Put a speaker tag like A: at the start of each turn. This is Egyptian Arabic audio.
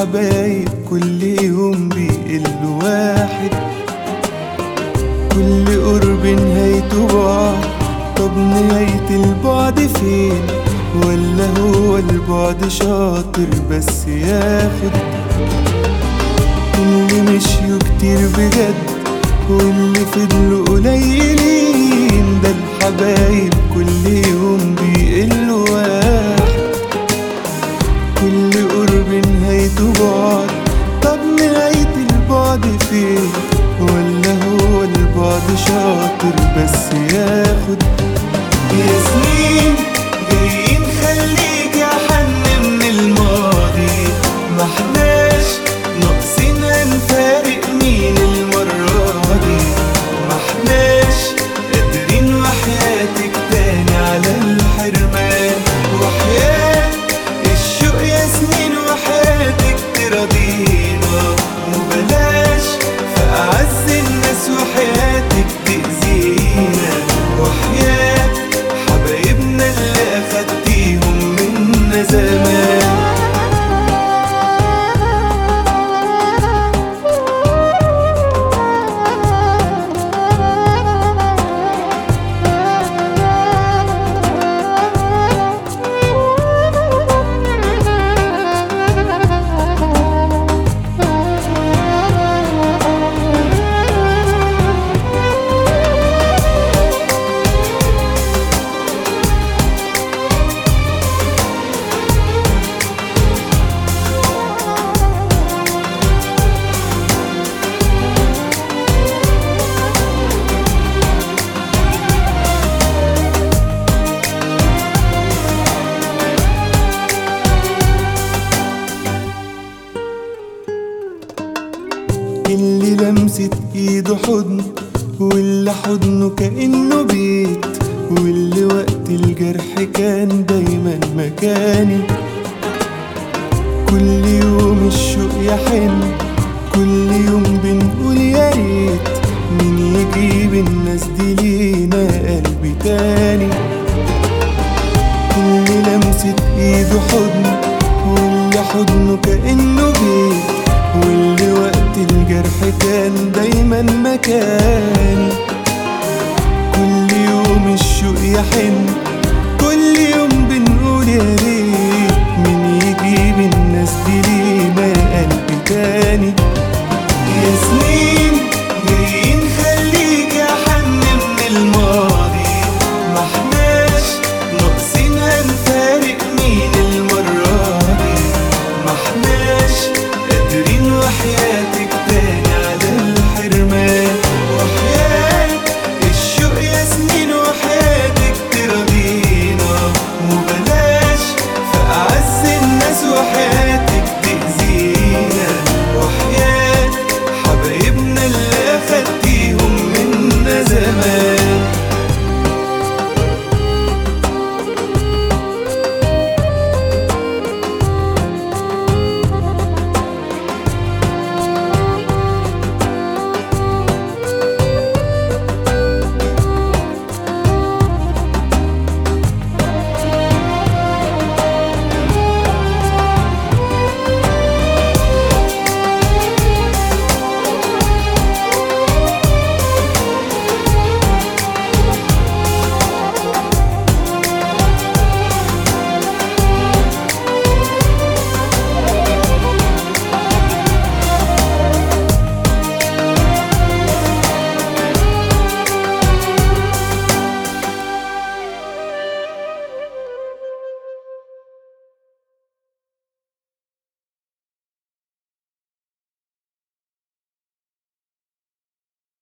A: الحبايب كل يوم بيقل واحد كل قرب نهايته بعد طب نهاية البعد فين ولا هو البعد شاطر بس ياخد اللي مشيوا كتير بجد واللي فضلوا قليلين ده الحبايب كل يوم بيقلوا واحد كل قرب نهايته بعد طب نهاية البعد فين ولا هو البعد شاطر بس ياخد يا سنين جايين خليك يا حن من الماضي ما احناش ناقصين هنفارق مين المرة دي ما احناش قادرين وحياتك تاني على الحرمان وحياة الشوق يا سنين وحياتك تراضينا وبلاش في أعز الناس وحياتك تأذينا وحياة حبايبنا اللي أخدتيهم منا زمان اللي لمست ايده حضن واللي حضنه كأنه بيت واللي وقت الجرح كان دايما مكاني كل يوم الشوق يحن كل يوم بنقول يا ريت مين يجيب الناس دي لينا قلبي تاني اللي لمست ايده حضن واللي حضنه كأنه بيت واللي وقت الجرح كان دايما مكاني كل يوم الشوق يحن كل يوم بنقول يا ريت